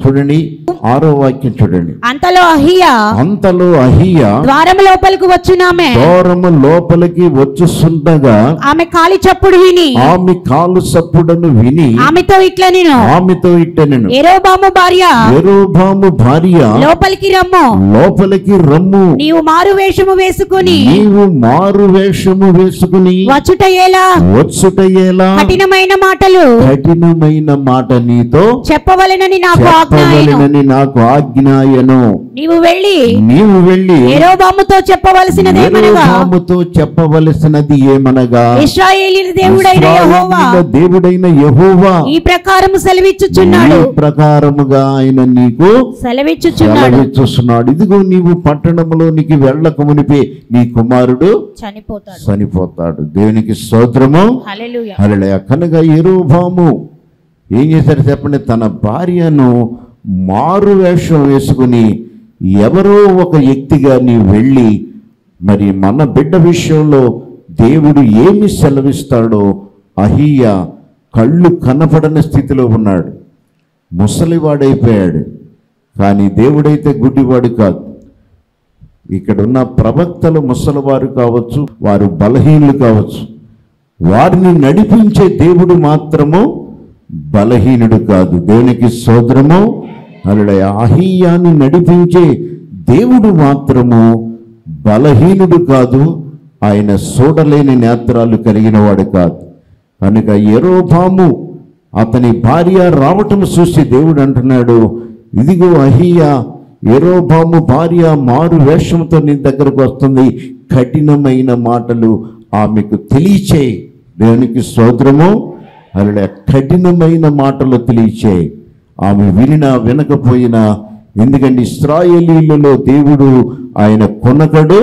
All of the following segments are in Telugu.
చూడండి ఆరో వాక్యం చూడండి అంతలో అహియా అంతలో అహియ ద్వారం లోపలికి వచ్చునామె దూరము లోపలికి వచ్చుస్తుండగా ఆమె కాలి చప్పుడు విని ఆమె కాలు సప్పుడను విని ఆమెతో ఇట్లా నేను ఆమెతో ఇట్టనెను ఎరోబాము భార్య ఎరోబాము భార్య లోపలికి రమ్ము లోపలికి రమ్ము నీవు మారు వేషము వేసుకుని నీవు మారు వేషము వేసుకుని వచ్చుట ఎలా వచ్చుటయేలా కఠినమైన మాటలు కఠినమైన మాట నీతో చెప్పవలెనని నాకు ఆజ్ఞాయను చెప్పవలెనని నాకు ఆజ్ఞాయను నీవు వెళ్ళి నీవు వెళ్ళి ఎరోబాముతో చెప్పవలసినదేమనగా యెరోబాముతో చెప్పవలసినది ఏమనగా ఇస్రాయేలీల దేవుడైన యెహోవా ఇశ్రాయేలీయుల దేవుడైన యెహోవా ఈ ప్రకారము సెలవిచ్చుచున్నాడు ఈ ప్రకారముగా ఆయన నీకు సెలవిచ్చుచున్నాడు సెలవిచ్చుస్తున్నాడు ఇదిగో నీవు పట్టణంలోనికి వెళ్ళక మునిపే నీ కుమారుడు చనిపోతాడు చనిపోతాడు దేవునికి స్తోత్రము హల్లెలూయా హల్లెలూయా కనుక ఎరుబాము ఏం చేశారు చెప్పండి తన భార్యను మారు వేషం వేసుకుని ఎవరో ఒక వ్యక్తిగా నీ వెళ్ళి మరి మన బిడ్డ విషయంలో దేవుడు ఏమి సెలవిస్తాడో అహియ కళ్ళు కనపడని స్థితిలో ఉన్నాడు ముసలివాడైపోయాడు కానీ దేవుడైతే గుడ్డివాడు కాదు ఇక్కడున్న ప్రవక్తలు ముసలివారు కావచ్చు వారు బలహీనులు కావచ్చు వారిని నడిపించే దేవుడు మాత్రము బలహీనుడు కాదు దేవునికి సోదరము అలా అహీయాన్ని నడిపించే దేవుడు మాత్రము బలహీనుడు కాదు ఆయన చూడలేని నేత్రాలు కలిగిన వాడు కాదు కనుక ఎరోబాము అతని భార్య రావటం చూసి దేవుడు అంటున్నాడు ఇదిగో అహియా ఎరోబాము భార్య మారు వేషంతో నీ దగ్గరకు వస్తుంది కఠినమైన మాటలు ఆమెకు తెలియచే దేవునికి స్తోత్రము అలా కఠినమైన మాటలు తెలియచే ఆమె వినినా వినకపోయినా ఎందుకంటే ఇస్రాయేలీలలో దేవుడు ఆయన కొనకడు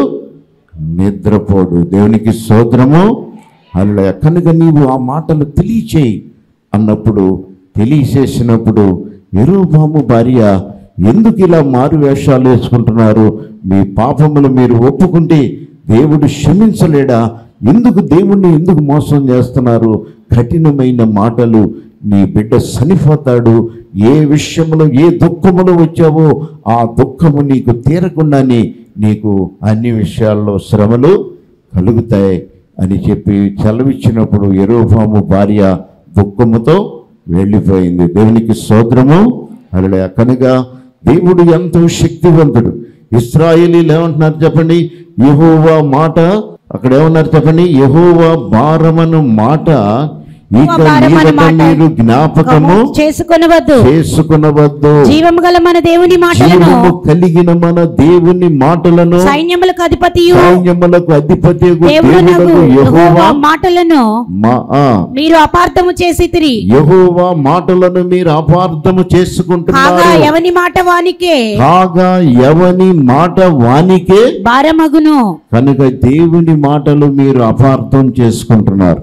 నిద్రపోడు దేవునికి స్తోత్రము అలా కనుక నీవు ఆ మాటలు తెలియచేయి అన్నప్పుడు తెలియచేసినప్పుడు ఎరుబాము భార్య ఎందుకు ఇలా మారు వేషాలు వేసుకుంటున్నారు మీ పాపములు మీరు ఒప్పుకుంటే దేవుడు క్షమించలేడా ఎందుకు దేవుణ్ణి ఎందుకు మోసం చేస్తున్నారు కఠినమైన మాటలు నీ బిడ్డ చనిపోతాడు ఏ విషయంలో ఏ దుఃఖములో వచ్చావో ఆ దుఃఖము నీకు తీరకుండానే నీకు అన్ని విషయాల్లో శ్రమలు కలుగుతాయి అని చెప్పి సెలవిచ్చినప్పుడు ఎరోఫాము భార్య దుఃఖముతో వెళ్ళిపోయింది దేవునికి సోదరము అలా కనుక దేవుడు ఎంతో శక్తివంతుడు ఇస్రాయేలీలు ఏమంటున్నారు చెప్పండి యెహోవా మాట అక్కడ ఏమన్నారు చెప్పండి యెహోవా భారమను మాట ఇక భారమను మీదట మాట. మీరు జ్ఞాపకము చేసుకొనవద్దు చేసుకునవద్దు జీవము గల మన దేవుని మాటలను జీవము కలిగిన మన దేవుని మాటలను సైన్యములకు అధిపతియు సైన్యములకు అధిపతి దేవుడునగు యెహోవా యెహోవా మాటలను మా- ఆ, మీరు అపార్థము చేసి తిరి యెహోవా మాటలను మీరు అపార్థము కాగా చేసుకుంటున్నారు ఎవని మాట వానికే కాగా ఎవని మాట వానికే భారమగును కనుక దేవుని మాటలు మీరు అపార్థం చేసుకుంటున్నారు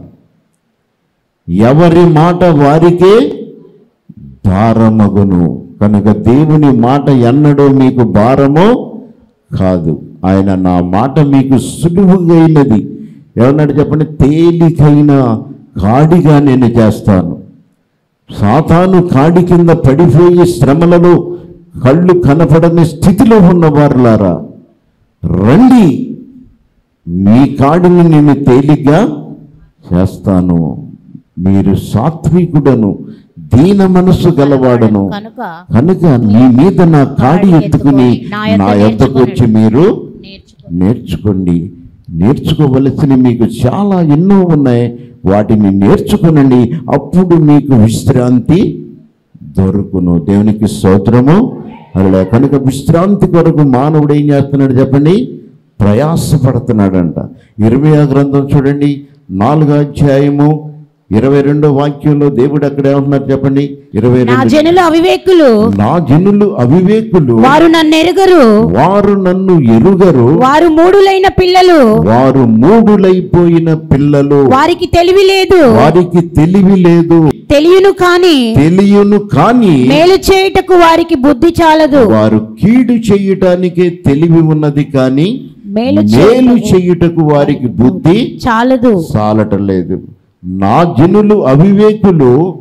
ఎవరి మాట వారికే భారమగును కనుక దేవుని మాట ఎన్నడూ మీకు భారమో కాదు ఆయన నా మాట మీకు సులువుగైనది ఏమన్నాడు చెప్పండి తేలికైన కాడిగా నేను చేస్తాను సాతాను కాడి కింద పడిపోయి శ్రమలలో కళ్ళు కనపడని స్థితిలో ఉన్న వారులారా రండి మీ కాడిని నేను తేలిగ్గా చేస్తాను మీరు సాత్వికుడను దీన మనస్సు గలవాడను కనుక కనుక మీ మీద నా కాడి ఎత్తుకుని నా యొద్ద నా యొద్దకు వచ్చి మీరు నేర్చుకో నేర్చుకోండి నేర్చుకోవలసినవి మీకు చాలా ఎన్నో ఉన్నాయి వాటిని నేర్చుకునండి అప్పుడు మీకు విశ్రాంతి దొరుకును దేవునికి స్తోత్రము అలా కనుక విశ్రాంతి కొరకు మానవుడు ఏం చేస్తున్నాడు చెప్పండి ప్రయాసపడుతున్నాడంట ఇరవై గ్రంథం చూడండి నాలుగో అధ్యాయము ఇరవై రెండో వాక్యంలో దేవుడు అక్కడ ఏమంటున్నారు చెప్పండి ఇరవై నా రెండు జనులు అవివేకులు నా జనులు అవివేకులు వారు నన్ను ఎరుగరు వారు నన్ను ఎరుగరు వారు మూడులైన పిల్లలు వారు మూడులైపోయిన పిల్లలు వారికి తెలివి లేదు వారికి తెలివి లేదు తెలియను కాని తెలియను కానీ మేలు చేయుటకు వారికి బుద్ధి చాలదు వారు కీడు చేయటానికే తెలివి ఉన్నది కానీ మేలు మేలు చేయుటకు వారికి బుద్ధి చాలదు చాలటం లేదు నా జనులు అవివేకులు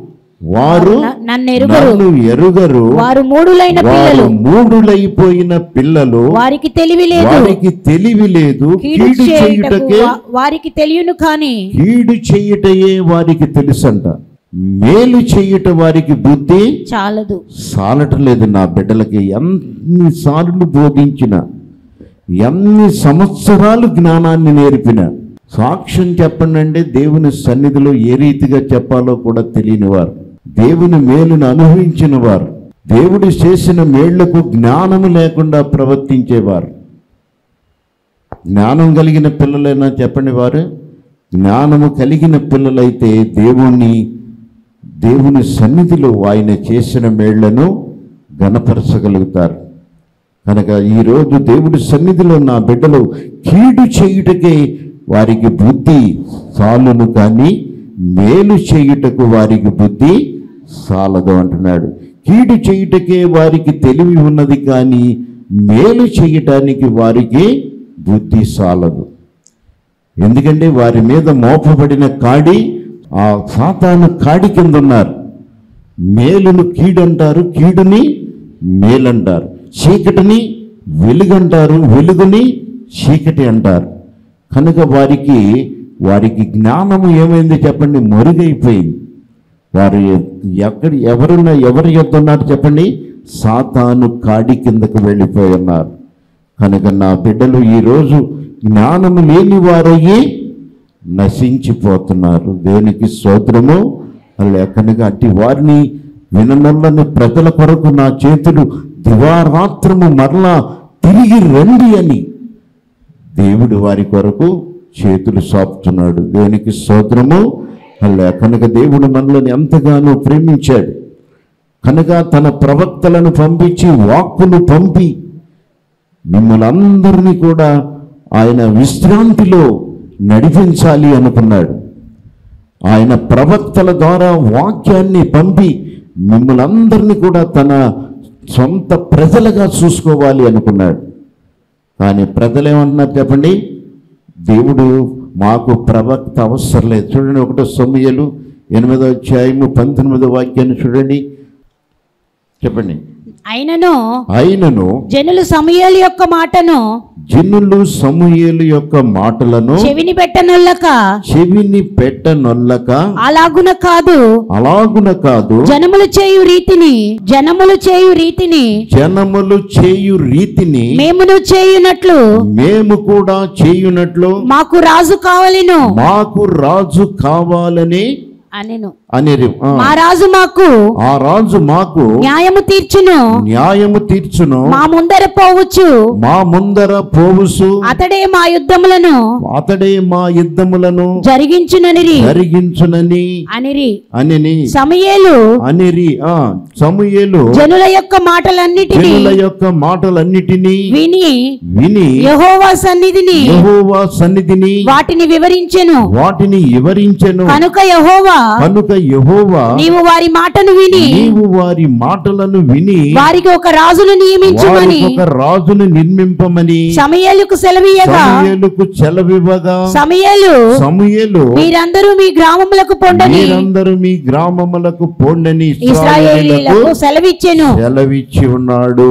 వారు న- నన్ను ఎరుగరు నన్ను ఎరుగరు వారు మూడులైన వారు పిల్లలు మూడులైపోయిన పిల్లలు వారికి తెలివి లేదు వారికి తెలివి లేదు కీడు కీడు చేయుటకు చేయుటకే వా- వారికి తెలియను కాని కీడు చేయుటయే వారికి తెలుసంట మేలు చేయుట వారికి బుద్ధి చాలదు సాలటలేదు నా బిడ్డలకి ఎన్నిసార్లు బోధించిన ఎన్ని సంవత్సరాలు జ్ఞానాన్ని నేర్పిన సాక్ష్యం చెప్పండి అంటే దేవుని సన్నిధిలో ఏ రీతిగా చెప్పాలో కూడా తెలియని వారు దేవుని మేలును అనుభవించిన వారు దేవుడు చేసిన మేళ్లకు జ్ఞానము లేకుండా ప్రవర్తించేవారు జ్ఞానం కలిగిన పిల్లలైనా చెప్పండి వారు జ్ఞానము కలిగిన పిల్లలైతే దేవుణ్ణి దేవుని సన్నిధిలో ఆయన చేసిన మేళ్లను గణపరచగలుగుతారు కనుక ఈరోజు దేవుడి సన్నిధిలో నా బిడ్డలు కీడు చేయుటకే వారికి బుద్ధి సాలును కానీ మేలు చేయుటకు వారికి బుద్ధి సాలదు అంటున్నాడు కీడు చేయుటకే వారికి తెలివి ఉన్నది కానీ మేలు చేయటానికి వారికి బుద్ధి సాలదు ఎందుకంటే వారి మీద మోపబడిన కాడి ఆ సాతాను కాడి కింద ఉన్నారు మేలును కీడంటారు కీడుని మేలంటారు చీకటిని వెలుగంటారు వెలుగుని చీకటి అంటారు కనుక వారికి వారికి జ్ఞానము ఏమైంది చెప్పండి మరుగైపోయింది వారు ఎ- ఎక్కడ ఎవరున్నా ఎవరు యొద్ద ఉన్నారు చెప్పండి సాతాను కాడి కిందకు వెళ్ళిపోయి ఉన్నారు కనుక నా బిడ్డలు ఈరోజు జ్ఞానము లేని వారయ్యి నశించిపోతున్నారు దేవునికి స్తోత్రము అలా కనుక అట్టి వారిని విననల్లని ప్రజల కొరకు నా చేతులు దివారాత్రము మరలా తిరిగి రండి అని దేవుడు వారి కొరకు చేతులు సాపుతున్నాడు దేవునికి స్తోత్రము అలా కనుక దేవుడు మనల్ని ఎంతగానో ప్రేమించాడు కనుక తన ప్రవక్తలను పంపించి వాక్కును పంపి మిమ్మల్ని అందరినీ కూడా ఆయన విశ్రాంతిలో నడిపించాలి అనుకున్నాడు ఆయన ప్రవక్తల ద్వారా వాక్యాన్ని పంపి మిమ్మల్ని అందరినీ కూడా తన సొంత ప్రజలుగా చూసుకోవాలి అనుకున్నాడు కానీ ప్రజలు ఏమంటున్నారు చెప్పండి దేవుడు మాకు ప్రవక్త అవసరం లేదు చూడండి ఒకటో సొమ్మియలు ఎనిమిదో అధ్యాయము పంతొమ్మిదో వాక్యాన్ని చూడండి చెప్పండి అయినను అయినను జనులు సమయాల యొక్క మాటను జనులు సమూయేలు యొక్క మాటలను చెవిని పెట్టనుల్లక చెవిని పెట్టనొల్లక అలాగున కాదు అలాగున కాదు జనములు చేయు రీతిని జనములు చేయు రీతిని జనములు చేయు రీతిని మేమును చేయునట్లు మేము కూడా చేయునట్లు మాకు రాజు కావలెను మాకు రాజు కావాలని అనెను అనేది ఆ, మా రాజు మాకు ఆ రాజు మాకు న్యాయము తీర్చును న్యాయము తీర్చును మా ముందర పోవచ్చు మా ముందర పోవుసు అతడే మా యుద్ధములను అతడే మా యుద్ధములను జరిగించుననిరి జరిగించునని అనిరి అనిని సమయేలు అనిరి ఆ సమూయేలు జనుల యొక్క మాటలన్నిటిని జనుల యొక్క మాటలన్నిటినీ విని విని యెహోవా సన్నిధిని యెహోవా సన్నిధిని వాటిని వివరించెను వాటిని వివరించెను కనుక యెహోవా కనుక యెహోవా నీవు వారి మాటను విని నీవు వారి మాటలను విని వారికి ఒక రాజును నియమించుమని వారికి ఒక రాజును నిర్మింపమని సమయేలుకు సెలవీయగా సమూయేలుకు చెలవివ్వగా సమయేలు సమూయేలు మీరందరూ మీ గ్రామములకు పొండని మీరందరూ మీ గ్రామములకు పోండని ఇస్రాయేలీలకు ఇశ్రాయేలీలకు సెలవిచ్చెను సెలవిచ్చి ఉన్నాడు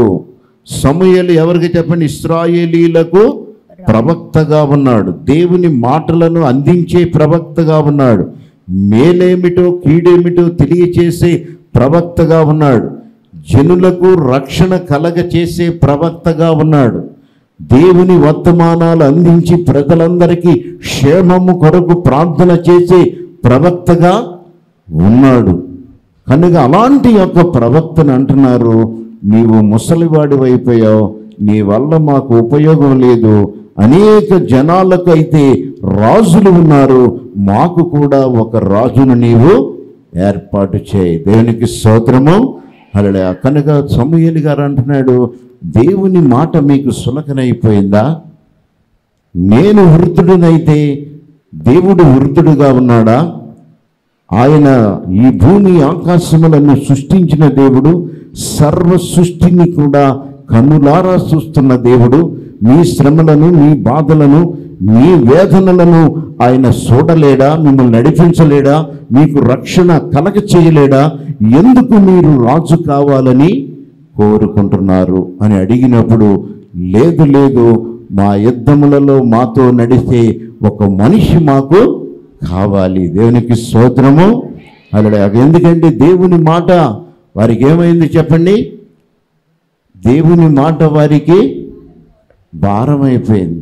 సమూయేలు ఎవరికి చెప్పండి ఇస్రాయేలీలకు ప్రవక్తగా ఉన్నాడు దేవుని మాటలను అందించే ప్రవక్తగా ఉన్నాడు మేలేమిటో కీడేమిటో తెలియచేసే ప్రవక్తగా ఉన్నాడు జనులకు రక్షణ కలగ చేసే ప్రవక్తగా ఉన్నాడు దేవుని వర్తమానాలు అందించి ప్రజలందరికీ క్షేమము కొరకు ప్రార్థన చేసే ప్రవక్తగా ఉన్నాడు కనుక అలాంటి యొక్క ప్రవక్తను అంటున్నారు నీవు ముసలివాడి అయిపోయావు నీ వల్ల మాకు ఉపయోగం లేదు అనేక జనాలకు అయితే రాజులు ఉన్నారు మాకు కూడా ఒక రాజును నీవు ఏర్పాటు చేయి దేవునికి స్తోత్రము అలా కనుక సమూహలు గారు అంటున్నాడు దేవుని మాట మీకు సులకనైపోయిందా నేను వృద్ధుడినైతే దేవుడు వృద్ధుడుగా ఉన్నాడా ఆయన ఈ భూమి ఆకాశములను సృష్టించిన దేవుడు సర్వ సృష్టిని కూడా కన్నులారా చూస్తున్న దేవుడు మీ శ్రమలను మీ బాధలను మీ వేదనలను ఆయన చూడలేడా మిమ్మల్ని నడిపించలేడా మీకు రక్షణ కలగ చేయలేడా ఎందుకు మీరు రాజు కావాలని కోరుకుంటున్నారు అని అడిగినప్పుడు లేదు లేదు మా యుద్ధములలో మాతో నడిచే ఒక మనిషి మాకు కావాలి దేవునికి స్తోత్రము అలా ఎందుకంటే దేవుని మాట వారికి ఏమైంది చెప్పండి దేవుని మాట వారికి భారమైపోయింది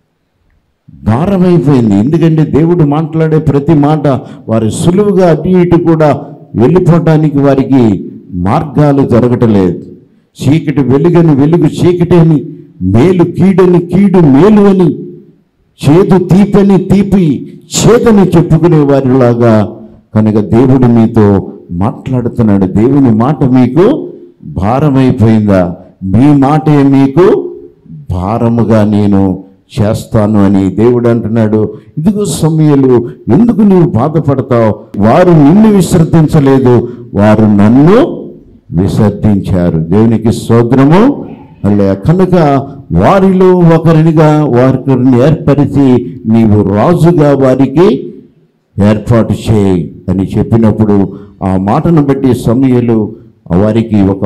భారమైపోయింది ఎందుకంటే దేవుడు మాట్లాడే ప్రతి మాట వారి సులువుగా అటు ఇటు కూడా వెళ్ళిపోవటానికి వారికి మార్గాలు జరగటలేదు చీకటి వెలుగని వెలుగు చీకటి అని మేలు కీడని కీడు మేలు అని చేదు తీపని తీపి చేదని చెప్పుకునే వారిలాగా కనుక దేవుడు మీతో మాట్లాడుతున్నాడు దేవుని మాట మీకు భారమైపోయిందా మీ మాటే మీకు భారముగా నేను చేస్తాను అని దేవుడు అంటున్నాడు ఇదిగో సమయలు ఎందుకు నీవు బాధపడతావు వారు నిన్ను విసర్జించలేదు వారు నన్ను విసర్జించారు దేవునికి స్తోత్రము అలా కనుక వారిలో ఒకరినిగా వారిని ఏర్పరిచి నీవు రాజుగా వారికి ఏర్పాటు చేయి అని చెప్పినప్పుడు ఆ మాటను బట్టి సమయలు వారికి ఒక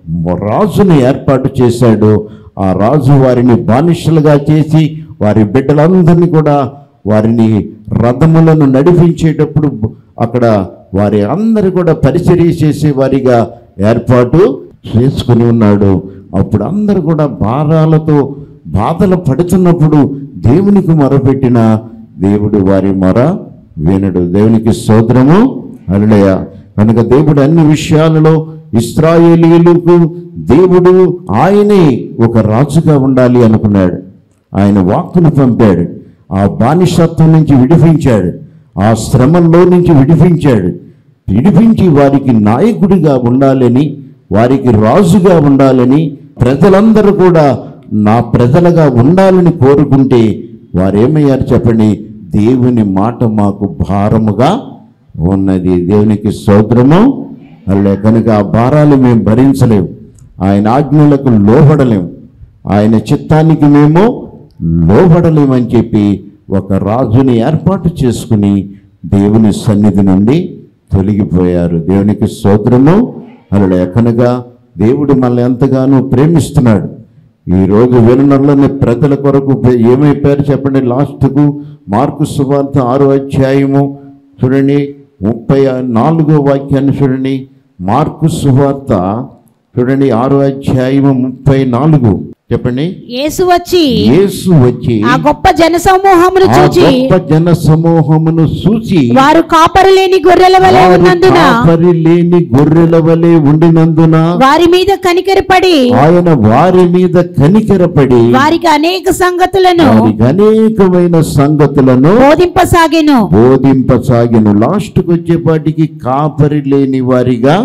రాజుని ఏర్పాటు చేశాడు ఆ రాజు వారిని బానిసలుగా చేసి వారి బిడ్డలందరినీ కూడా వారిని రథములను నడిపించేటప్పుడు అక్కడ వారి అందరు కూడా పరిచర్య చేసే వారిగా ఏర్పాటు చేసుకుని ఉన్నాడు అప్పుడు అందరూ కూడా భారాలతో బాధలు పడుతున్నప్పుడు దేవునికి మొరపెట్టిన దేవుడు వారి మొర వినడు దేవునికి స్తోత్రము అలడయ కనుక దేవుడు అన్ని విషయాలలో ఇస్రాయేలీలకు దేవుడు ఆయనే ఒక రాజుగా ఉండాలి అనుకున్నాడు ఆయన వాక్కును పంపాడు ఆ బానిసత్వం నుంచి విడిపించాడు ఆ శ్రమంలో నుంచి విడిపించాడు విడిపించి వారికి నాయకుడిగా ఉండాలని వారికి రాజుగా ఉండాలని ప్రజలందరూ కూడా నా ప్రజలుగా ఉండాలని కోరుకుంటే వారేమయ్యారు చెప్పండి దేవుని మాట మాకు భారముగా ఉన్నది దేవునికి స్తోత్రము అల్లే కనుక ఆ భారాలు మేము భరించలేము ఆయన ఆజ్ఞలకు లోబడలేము ఆయన చిత్తానికి మేము లోబడలేమని చెప్పి ఒక రాజుని ఏర్పాటు చేసుకుని దేవుని సన్నిధి నుండి తొలగిపోయారు దేవునికి స్తోత్రము అలా కనుక దేవుడు మనల్ని ఎంతగానో ప్రేమిస్తున్నాడు ఈ రోజు వినర్లని ప్రజల కొరకు పే- ఏమైపోయారు చెప్పండి లాస్ట్కు మార్కు సువార్త ఆరో అధ్యాయము చూడండి ముప్పై నాలుగో వాక్యాన్ని చూడండి మార్కు సువార్త చూడండి ఆరో అధ్యాయము ముప్పై నాలుగు చెప్పండి యేసు వచ్చి యేసు వచ్చి ఆ గొప్ప జన సమూహమును ఆ చూచి గొప్ప జన సమూహమును చూచి వారు కాపరు లేని గొర్రెల వలె వారు ఉన్నందున కాపరి లేని గొర్రెల వలె ఉండినందున వారి మీద కనికరపడి ఆయన వారి మీద కనికరపడి వారికి అనేక సంగతులను వారికి అనేకమైన సంగతులను బోధింపసాగెను బోధింపసాగిన లాస్ట్కి వచ్చేపాటికి కాపరి లేని వారిగా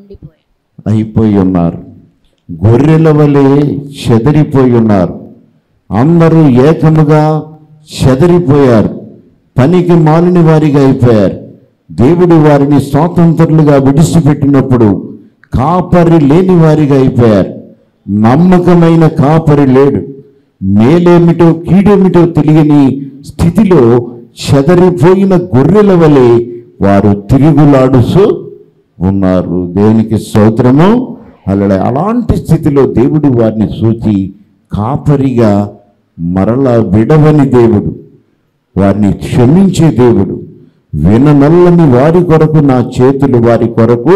అయిపోయి ఉన్నారు గొర్రెల వలె చెదరిపోయి ఉన్నారు అందరూ ఏకముగా చెదరిపోయారు పనికి మాలిన వారిగా అయిపోయారు దేవుడు వారిని స్వాతంత్రులుగా విడిచిపెట్టినప్పుడు కాపరి లేని వారిగా అయిపోయారు నమ్మకమైన కాపరి లేడు మేలేమిటో కీడేమిటో తెలియని స్థితిలో చెదరిపోయిన గొర్రెల వలె వారు తిరుగులాడుతూ ఉన్నారు దేవునికి స్తోత్రము అలా అలాంటి స్థితిలో దేవుడు వారిని చూచి కాపరిగా మరలా విడవని దేవుడు వారిని క్షమించే దేవుడు విననల్లని వారి కొరకు నా చేతులు వారి కొరకు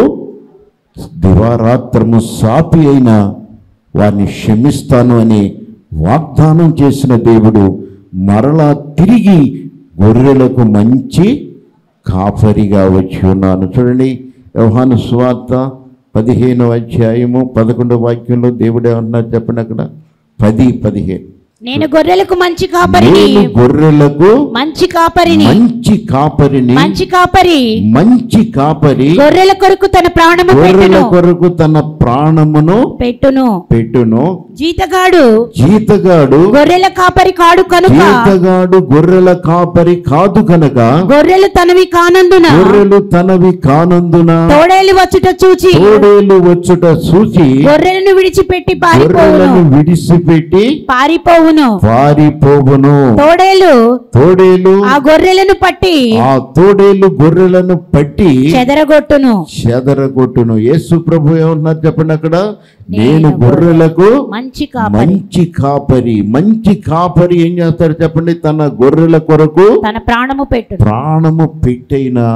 దివారాత్రము సాపి అయిన వారిని క్షమిస్తాను అని వాగ్దానం చేసిన దేవుడు మరలా తిరిగి గొర్రెలకు మంచి కాపరిగా వచ్చి ఉన్నాను చూడండి యోహాను సువార్త పదిహేను అధ్యాయము పదకొండవ వాక్యంలో దేవుడు ఏమన్నారు చెప్పండి అక్కడ పది పదిహేను నేను గొర్రెలకు మంచి కాపరిని నేను గొర్రెలకు మంచి కాపరిని మంచి కాపరిని మంచి కాపరి మంచి కాపరి గొర్రెల కొరకు తన ప్రాణము గొర్రెల పెట్టును కొరకు తన ప్రాణమును పెట్టును పెట్టును జీతగాడు జీతగాడు గొర్రెల కాపరి కాడు కనుక జీతగాడు గొర్రెల కాపరి కాదు కనుక గొర్రెలు తనవి కానందున గొర్రెలు తనవి కానందున తోడేలు వచ్చుట చూచి తోడేలు వచ్చుట చూసి గొర్రెలను విడిచిపెట్టి పారిపోవును గొర్రెలను విడిసిపెట్టి పారిపోవును పారిపోవును తోడేలు తోడేలు ఆ గొర్రెలను పట్టి ఆ తోడేలు గొర్రెలను పట్టి చెదరగొట్టును చెదరగొట్టును యేసు ప్రభు ఏమన్నారు చెప్పండి అక్కడ నేను గొర్రెలకు మంచి కాపరి మంచి కాపరి మంచి కాపరి ఏం చేస్తాడు చెప్పండి తన గొర్రెల కొరకు తన ప్రాణము పెట్టును ప్రాణము పెట్టైనా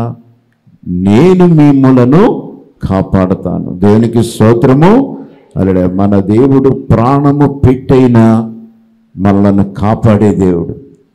నేను మిమ్మలను కాపాడతాను దేవునికి స్తోత్రము అలడే మన దేవుడు ప్రాణము పెట్టైనా మనల్ని కాపాడే దేవుడు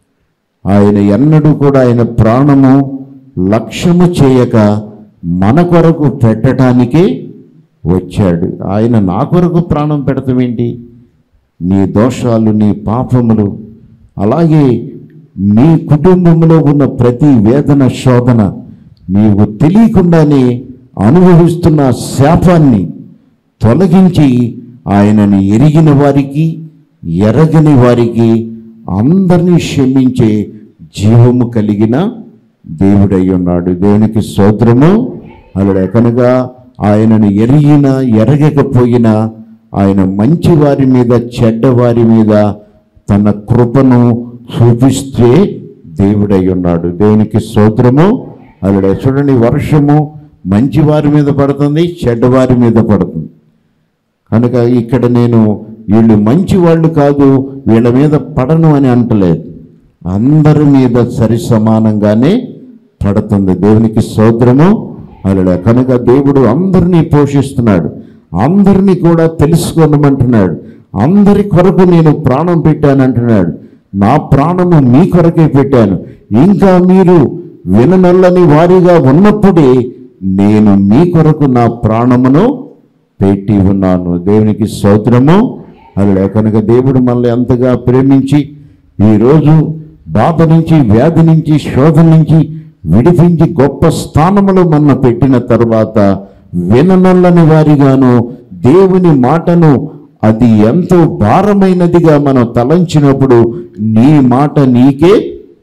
ఆయన ఎన్నడూ కూడా ఆయన ప్రాణము లక్ష్యము చేయక మన కొరకు పెట్టడానికి వచ్చాడు ఆయన నా కొరకు ప్రాణం పెడతామేంటి నీ దోషాలు నీ పాపములు అలాగే నీ కుటుంబంలో ఉన్న ప్రతి వేదన శోధన నీవు తెలియకుండానే అనుభవిస్తున్న శాపాన్ని తొలగించి ఆయనని ఎరిగిన వారికి ఎరగని వారికి అందరినీ క్షమించే జీవము కలిగిన దేవుడై ఉన్నాడు దేవునికి స్తోత్రము అలడే కనుక ఆయనను ఎరిగిన ఎరగకపోయినా ఆయన మంచి వారి మీద చెడ్డవారి మీద తన కృపను చూపిస్తే దేవుడై ఉన్నాడు దేవునికి స్తోత్రము అలడే చూడండి వర్షము మంచి వారి మీద పడుతుంది చెడ్డవారి మీద పడుతుంది కనుక ఇక్కడ నేను వీళ్ళు మంచి వాళ్ళు కాదు వీళ్ళ మీద పడను అని అంటలేదు అందరి మీద సరి సమానంగానే పడుతుంది దేవునికి స్తోత్రము అలా కనుక దేవుడు అందరినీ పోషిస్తున్నాడు అందరినీ కూడా తెలుసుకోనమంటున్నాడు అందరి కొరకు నేను ప్రాణం పెట్టానంటున్నాడు నా ప్రాణము మీ కొరకే పెట్టాను ఇంకా మీరు విననల్లని వారిగా ఉన్నప్పుడే నేను మీ కొరకు నా ప్రాణమును పెట్టి ఉన్నాను దేవునికి స్తోత్రము అలా కనుక దేవుడు మనల్ని ఎంతగా ప్రేమించి ఈరోజు బాధ నుంచి వ్యాధి నుంచి శోధన నుంచి విడిపించి గొప్ప స్థానములో మన పెట్టిన తర్వాత విననల్లని వారిగాను దేవుని మాటను అది ఎంతో భారమైనదిగా మనం తలంచినప్పుడు నీ మాట నీకే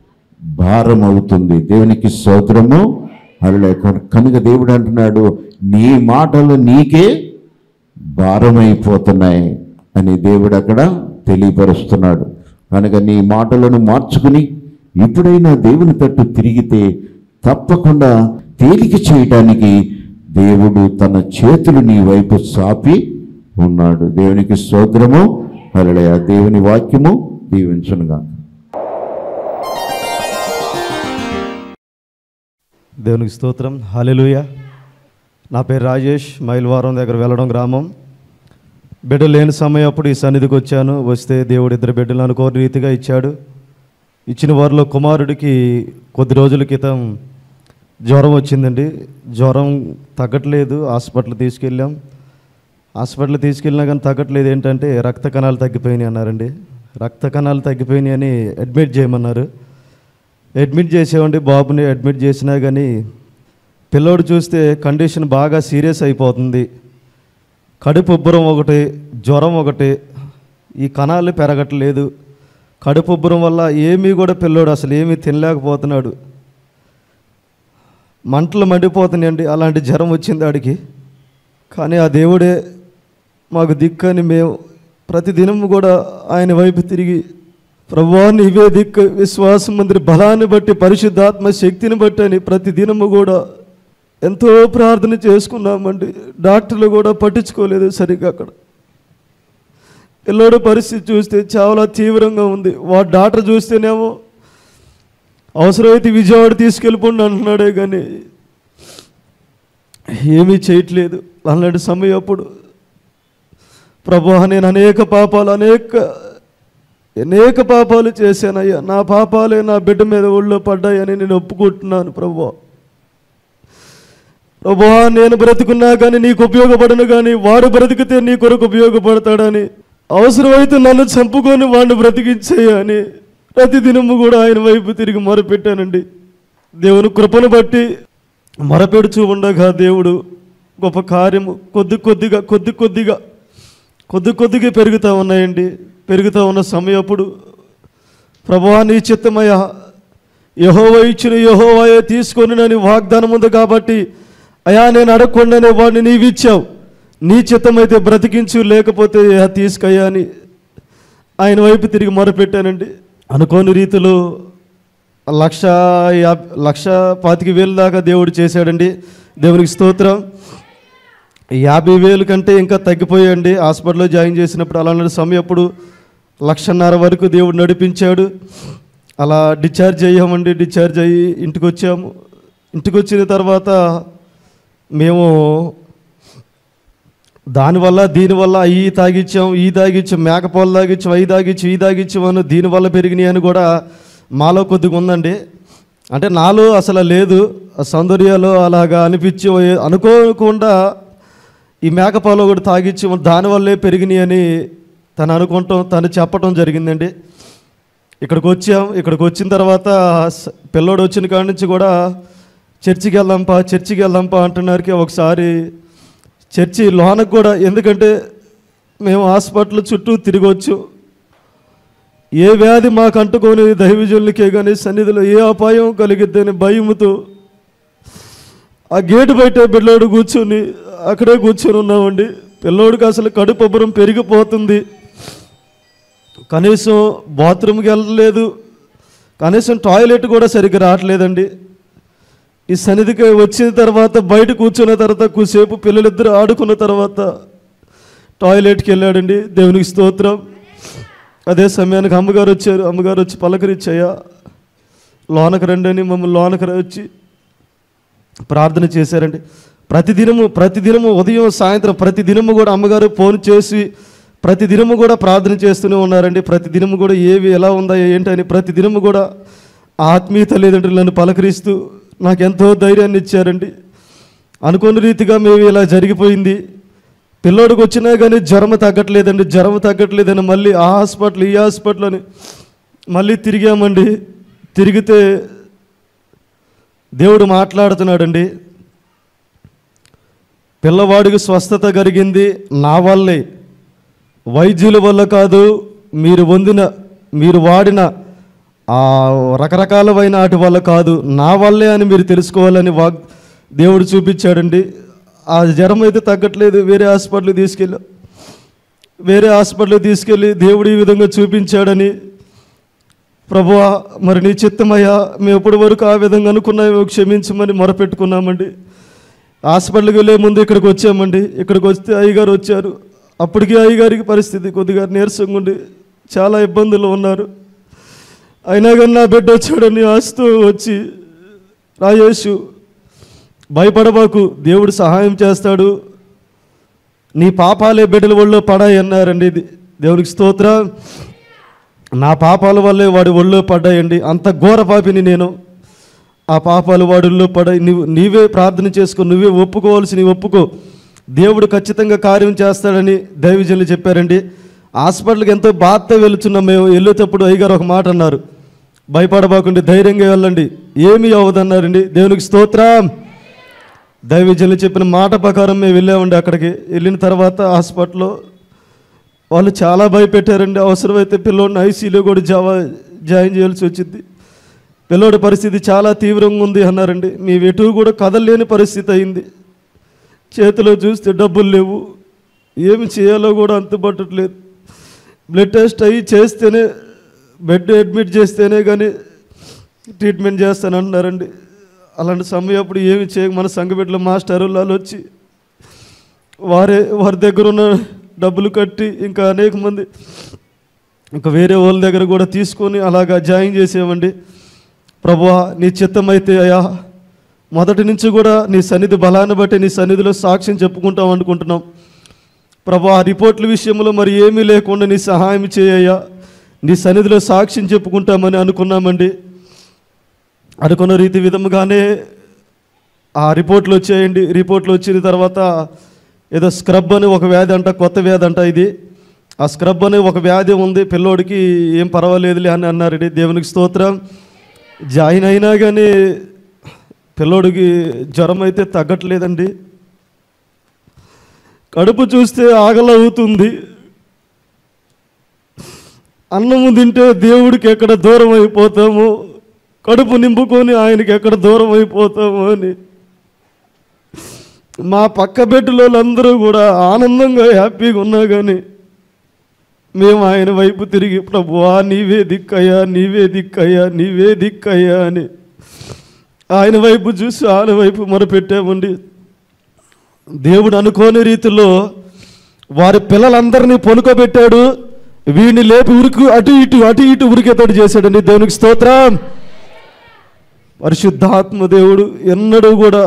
భారం అవుతుంది దేవునికి స్తోత్రము అలా కనుక దేవుడు అంటున్నాడు నీ మాటలు నీకే భారమైపోతున్నాయి అని దేవుడు అక్కడ తెలియపరుస్తున్నాడు కనుక నీ మాటలను మార్చుకుని ఎప్పుడైనా దేవుని తట్టు తిరిగితే తప్పకుండా తేలిక చేయటానికి దేవుడు తన చేతులు నీ వైపు సాపి ఉన్నాడు దేవునికి స్తోత్రము అలడే దేవుని వాక్యము దీవించునుగా దేవునికి స్తోత్రం హల్లెలూయ నా పేరు రాజేష్ మైల్వారం దగ్గర వెళ్ళడం గ్రామం బిడ్డలు లేని సమయం అప్పుడు ఈ సన్నిధికి వచ్చాను వస్తే దేవుడు ఇద్దరు బిడ్డలు అనుకోని రీతిగా ఇచ్చాడు ఇచ్చిన వారిలో కుమారుడికి కొద్ది రోజుల క్రితం జ్వరం వచ్చిందండి జ్వరం తగ్గట్లేదు హాస్పిటల్ తీసుకెళ్ళాం హాస్పిటల్ తీసుకెళ్ళినా కానీ తగ్గట్లేదు ఏంటంటే రక్త కణాలు తగ్గిపోయినాయి అన్నారండి రక్త కణాలు తగ్గిపోయినాయి అని అడ్మిట్ చేయమన్నారు అడ్మిట్ చేసేవండి బాబుని అడ్మిట్ చేసినా కానీ పిల్లోడు చూస్తే కండిషన్ బాగా సీరియస్ అయిపోతుంది కడుపు ఉబ్బరం ఒకటి జ్వరం ఒకటి ఈ కణాలు పెరగట్లేదు కడుపు ఉబ్బరం వల్ల ఏమీ కూడా పిల్లోడు అసలు ఏమీ తినలేకపోతున్నాడు మంటలు మండిపోతున్నాయండి అలాంటి జ్వరం వచ్చింది ఆడికి కానీ ఆ దేవుడే మాకు దిక్కని మేము ప్రతిదినం కూడా ఆయన వైపు తిరిగి ప్రభువా నీవే దిక్కు విశ్వాసం మందిరి బలాన్ని బట్టి పరిశుద్ధాత్మ శక్తిని బట్టి అని ప్రతి దినము కూడా ఎంతో ప్రార్థన చేసుకున్నామండి డాక్టర్లు కూడా పట్టించుకోలేదు సరిగ్గా అక్కడ పిల్లోడు పరిస్థితి చూస్తే చాలా తీవ్రంగా ఉంది వాడు డాక్టర్ చూస్తేనేమో అవసరమైతే విజయవాడ తీసుకెళ్ళిపోండి అంటున్నాడే కానీ ఏమీ చేయట్లేదు అలాంటి సమయం అప్పుడు ప్రభు నేను అనేక పాపాలు అనేక అనేక పాపాలు చేశానయ్యా నా పాపాలే నా బిడ్డ మీద ఒళ్ళో పడ్డాయని నేను ఒప్పుకుంటున్నాను ప్రభు ప్రభువా నేను బ్రతుకున్నా కానీ నీకు ఉపయోగపడను కానీ వాడు బ్రతికితే నీ కొరకు ఉపయోగపడతాడని అవసరమైతే నన్ను చంపుకొని వాడిని బ్రతికించేయ అని ప్రతి దినము కూడా ఆయన వైపు తిరిగి మొరపెట్టానండి దేవుని కృపను బట్టి మొరపెడుచూ ఉండగా దేవుడు గొప్ప కార్యము కొద్ది కొద్దిగా కొద్ది కొద్దిగా కొద్ది కొద్దిగా పెరుగుతూ ఉన్నాయండి పెరుగుతూ ఉన్న సమయప్పుడు ప్రభువా నీ చిత్తమయ్యా యహోవ ఇచ్చిన యహోవాయే తీసుకొని నని వాగ్దానం ఉంది కాబట్టి అయా నేను అడగకుండానే వాడిని నీవిచ్చావు నీ చిత్తమైతే బ్రతికించు లేకపోతే "అయ్యా, తీసుకయ్యా అని ఆయన వైపు తిరిగి మొరపెట్టానండి అనుకోని రీతిలో లక్ష యాభై లక్ష పాతిక వేలు దాకా దేవుడు చేశాడండి దేవునికి స్తోత్రం యాభై వేలు కంటే ఇంకా తగ్గిపోయాయండి హాస్పిటల్లో జాయిన్ చేసినప్పుడు అలాంటి సమయప్పుడు లక్షన్నర వరకు దేవుడు నడిపించాడు అలా డిశ్చార్జ్ అయ్యామండి డిశ్చార్జ్ అయ్యి ఇంటికి వచ్చాము ఇంటికి వచ్చిన తర్వాత మేము దానివల్ల దీనివల్ల అవి తాగిచ్చాం ఈ తాగిచ్చాం మేకపోలు తాగిచ్చాం అవి తాగిచ్చాం ఈ తాగిచ్చాం అని దీనివల్ల పెరిగినాయి అని కూడా మాలో కొద్దిగా ఉందండి అంటే నాలో అసలు లేదు ఆ సౌందర్యాలు అలాగా అనిపించి అనుకోకుండా ఈ మేకపాలు కూడా తాగిచ్చి దానివల్లే పెరిగినాయి అని తను అనుకుంటాం తను చెప్పటం జరిగిందండి ఇక్కడికి వచ్చాం ఇక్కడికి వచ్చిన తర్వాత స- పిల్లోడు వచ్చిన కాడి నుంచి కూడా చర్చికి వెళ్దాంపా చర్చికి వెళ్దాంపా అంటున్నారికి ఒకసారి చర్చి లోనకు కూడా ఎందుకంటే మేము హాస్పిటల్ చుట్టూ తిరగవచ్చు ఏ వ్యాధి మాకు అంటుకొని దైవజనులకే కానీ సన్నిధిలో ఏ అపాయం కలిగిద్దని భయముతో ఆ గేటు బయట పిల్లోడు కూర్చొని అక్కడే కూర్చొని ఉన్నామండి పిల్లోడికి అసలు కడుపబ్బరం పెరిగిపోతుంది కనీసం బాత్రూమ్కి వెళ్ళలేదు కనీసం టాయిలెట్ కూడా సరిగ్గా రావట్లేదండి ఈ సన్నిధికి వచ్చిన తర్వాత బయట కూర్చున్న తర్వాత కూసేపు పిల్లలిద్దరు ఆడుకున్న తర్వాత టాయిలెట్కి వెళ్ళాడండి దేవునికి స్తోత్రం అదే సమయానికి అమ్మగారు వచ్చారు అమ్మగారు వచ్చి పలకరించాయా లోనకు రండి అని మమ్మల్ని లోనకు వచ్చి ప్రార్థన చేశారండి ప్రతిదినము ప్రతిదినము ఉదయం సాయంత్రం ప్రతిదినము కూడా అమ్మగారు ఫోన్ చేసి ప్రతిదినము కూడా ప్రార్థన చేస్తూనే ఉన్నారండి ప్రతిదినము కూడా ఏవి ఎలా ఉందా ఏంటని ప్రతిదినము కూడా ఆ ఆత్మీయ తల్లిదండ్రులు నన్ను పలకరిస్తూ నాకు ఎంతో ధైర్యాన్ని ఇచ్చారండి అనుకోని రీతిగా మేము ఇలా జరిగిపోయింది పిల్లోడికి వచ్చినా కానీ జ్వరం తగ్గట్లేదండి జ్వరం తగ్గట్లేదని మళ్ళీ ఆ హాస్పిటల్ ఈ హాస్పిటల్ అని మళ్ళీ తిరిగామండి తిరిగితే దేవుడు మాట్లాడుతున్నాడండి పిల్లవాడికి స్వస్థత కలిగింది నా వల్లే వైద్యుల వల్ల కాదు మీరు పొందిన మీరు వాడిన ఆ రకరకాలమైన వాటి వల్ల కాదు నా వల్లే అని మీరు తెలుసుకోవాలని వాగ్ దేవుడు చూపించాడండి ఆ జ్వరం అయితే తగ్గట్లేదు వేరే హాస్పిటల్కి తీసుకెళ్ళాం వేరే హాస్పిటల్కి తీసుకెళ్ళి దేవుడు ఈ విధంగా చూపించాడని ప్రభువా మరి నీ చిత్తమయ్యా మేము ఎప్పటి వరకు ఆ విధంగా అనుకున్నామో క్షమించమని మొరపెట్టుకున్నామండి హాస్పిటల్కి వెళ్ళే ముందు ఇక్కడికి వచ్చామండి ఇక్కడికి వస్తే అయ్యగారు వచ్చారు అప్పటికి అయ్యగారికి పరిస్థితి కొద్దిగా నీరసంగా ఉండి చాలా ఇబ్బందులు ఉన్నారు అయినా కానీ నా బిడ్డ వచ్చాడని ఆస్తూ వచ్చి రాయేషు భయపడబాకు దేవుడు సహాయం చేస్తాడు నీ పాపాలే బిడ్డల ఒళ్ళో పడాయి అన్నారండి ఇది దేవునికి స్తోత్రం నా పాపాల వల్లే వాడి ఒళ్ళో పడ్డాయండి అంత ఘోర పాపిని నేను ఆ పాపాలు వాడిల్లో పడాయి నీవు నీవే ప్రార్థన చేసుకో నువ్వే ఒప్పుకోవాల్సి నీ ఒప్పుకో దేవుడు ఖచ్చితంగా కార్యం చేస్తాడని దైవజనులు చెప్పారండి హాస్పిటల్కి ఎంతో బాధతో వెళుతున్నాం మేము వెళ్ళేటప్పుడు అయ్యగారు ఒక మాట అన్నారు భయపడబాకుండి ధైర్యంగా వెళ్ళండి ఏమీ అవ్వదన్నారండి దేవునికి స్తోత్రం దైవజనులు చెప్పిన మాట ప్రకారం మేము వెళ్ళామండి అక్కడికి వెళ్ళిన తర్వాత హాస్పిటల్లో వాళ్ళు చాలా భయపెట్టారండి అవసరమైతే పిల్లోడిని ఐసీలో కూడా జావా జాయిన్ చేయాల్సి వచ్చింది పిల్లోడి పరిస్థితి చాలా తీవ్రంగా ఉంది అన్నారండి మీ ఎటు కూడా కదలలేని పరిస్థితి అయింది చేతిలో చూస్తే డబ్బులు లేవు ఏమి చేయాలో కూడా అంతుపట్టట్లేదు బ్లడ్ టెస్ట్ అయ్యి చేస్తేనే బెడ్ అడ్మిట్ చేస్తేనే కానీ ట్రీట్మెంట్ చేస్తానంటున్నారండి అలాంటి సమయం అప్పుడు ఏమి చేయ మన సంఘబిడ్డల మాస్టర్ వాళ్ళు వచ్చి వారే వారి దగ్గర ఉన్న డబ్బులు కట్టి ఇంకా అనేక మంది ఇంకా వేరే వాళ్ళ దగ్గర కూడా తీసుకొని అలాగా జాయిన్ చేసేవండి ప్రభువా నీ చిత్తమైతే అయ్యా మొదటి నుంచి కూడా నీ సన్నిధి బలాన్ని బట్టి నీ సన్నిధిలో సాక్ష్యం చెప్పుకుంటాం అనుకుంటున్నాం ప్రభా ఆ రిపోర్ట్ల విషయంలో మరి ఏమీ లేకుండా నీ సహాయం చేయయ్యా నీ సన్నిధిలో సాక్ష్యం చెప్పుకుంటామని అనుకున్నామండి అనుకున్న రీతి విధముగానే ఆ రిపోర్ట్లు వచ్చాయండి రిపోర్ట్లు వచ్చిన తర్వాత ఏదో స్క్రబ్ అని ఒక వ్యాధి అంట కొత్త వ్యాధి అంట ఇది ఆ స్క్రబ్ అనే ఒక వ్యాధి ఉంది పిల్లోడికి ఏం పర్వాలేదులే అని అన్నారండి దేవునికి స్తోత్రం జాయిన్ అయినా కానీ పిల్లోడికి జ్వరం అయితే తగ్గట్లేదండి కడుపు చూస్తే ఆగలవుతుంది అన్నము తింటే దేవుడికి ఎక్కడ దూరం అయిపోతాము కడుపు నింపుకొని ఆయనకి ఎక్కడ దూరం అయిపోతాము అని మా పక్క బెడ్లో అందరూ కూడా ఆనందంగా హ్యాపీగా ఉన్నా కానీ మేము ఆయన వైపు తిరిగి ప్రభువా నీవే దిక్కయ్యా నీవే దిక్కయ్యా నీవే దిక్కయ్యా అని ఆయన వైపు చూసి ఆయన వైపు మొరపెట్టామండి దేవుడు అనుకోని రీతిలో వారి పిల్లలందరినీ పొనుకోబెట్టాడు వీడిని లేపి ఉరికి అటు ఇటు అటు ఇటు ఉరికేతోటి చేశాడండి దేవునికి స్తోత్రం పరిశుద్ధాత్మ దేవుడు ఎన్నడూ కూడా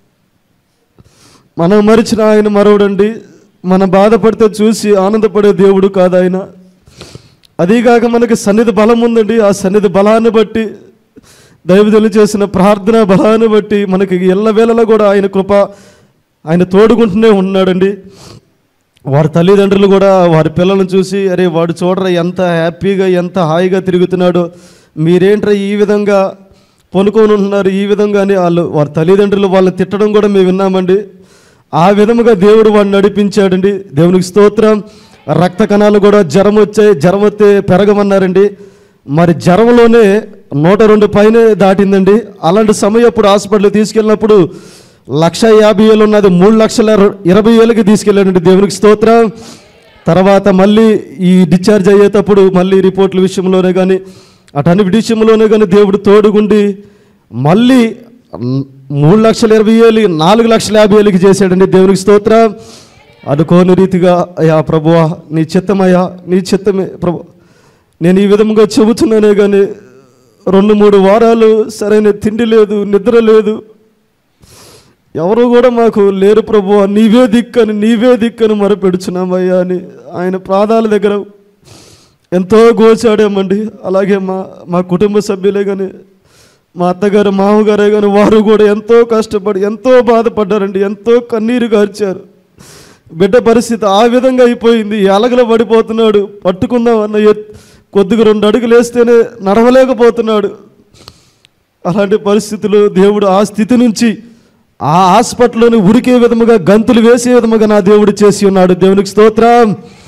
మనం మరిచిన ఆయన మరవడండి మనం బాధపడితే చూసి ఆనందపడే దేవుడు కాదు ఆయన అదీగాక మనకి సన్నిధి బలం ఉందండి ఆ సన్నిధి బలాన్ని బట్టి దైవజనులు చేసిన ప్రార్థన బలాన్ని బట్టి మనకి ఎల్లవేళలా కూడా ఆయన కృప ఆయన తోడుకుంటూనే ఉన్నాడండి వారి తల్లిదండ్రులు కూడా వారి పిల్లలను చూసి అరే వాడు చూడరా ఎంత హ్యాపీగా ఎంత హాయిగా తిరుగుతున్నాడో మీరేంట్రా ఈ విధంగా పొనుకొని ఉంటున్నారు ఈ విధంగానే వాళ్ళు వారి తల్లిదండ్రులు వాళ్ళని తిట్టడం కూడా మేము విన్నామండి ఆ విధముగా దేవుడు వాడిని నడిపించాడండి దేవునికి స్తోత్రం రక్త కణాలు కూడా జ్వరం వచ్చాయి జ్వరం వస్తే పెరగమన్నారండి మరి జ్వరంలోనే నూట రెండు పైనే దాటిందండి అలాంటి సమయం అప్పుడు హాస్పిటల్ తీసుకెళ్ళినప్పుడు లక్ష యాభై వేలు ఉన్నది మూడు లక్షల రు- ఇరవై వేలకి తీసుకెళ్ళాడండి దేవునికి స్తోత్రం తర్వాత మళ్ళీ ఈ డిశ్చార్జ్ అయ్యేటప్పుడు మళ్ళీ రిపోర్ట్ల విషయంలోనే కానీ అటన్ని విషయంలోనే కానీ దేవుడు తోడుగుండి మళ్ళీ మ్, మూడు లక్షల ఇరవై వేలు నాలుగు లక్షల యాభై వేలకి చేశాడండి దేవునికి స్తోత్రం అనుకోని రీతిగా అయ్యా ప్రభువా నీ చిత్తమయ్యా నీ చిత్తమే ప్రభు నేను ఈ విధంగా చెబుతున్నానే కానీ రెండు మూడు వారాలు సరైన తిండి లేదు నిద్ర లేదు ఎవరు కూడా మాకు లేరు ప్రభు నీవే దిక్కని నీవే దిక్కని మొరపెడుచున్నామయ్యా అని ఆయన పాదాల దగ్గర ఎంతో గోచాడామండి అలాగే మా మా కుటుంబ సభ్యులే కానీ మా అత్తగారు మామగారే కానీ వారు కూడా ఎంతో కష్టపడి ఎంతో బాధపడ్డారండి ఎంతో కన్నీరు గార్చారు బిడ్డ పరిస్థితి ఆ విధంగా అయిపోయింది అలగల పడిపోతున్నాడు పట్టుకుందాం అన్న ఎత్- కొద్దిగా రెండు అడుగులు వేస్తేనే నడవలేకపోతున్నాడు అలాంటి పరిస్థితులు దేవుడు ఆ స్థితి నుంచి ఆ హాస్పిటల్లోని ఉరికే విధముగా గంతులు వేసే విధముగా నా దేవుడు చేసి ఉన్నాడు దేవునికి స్తోత్రం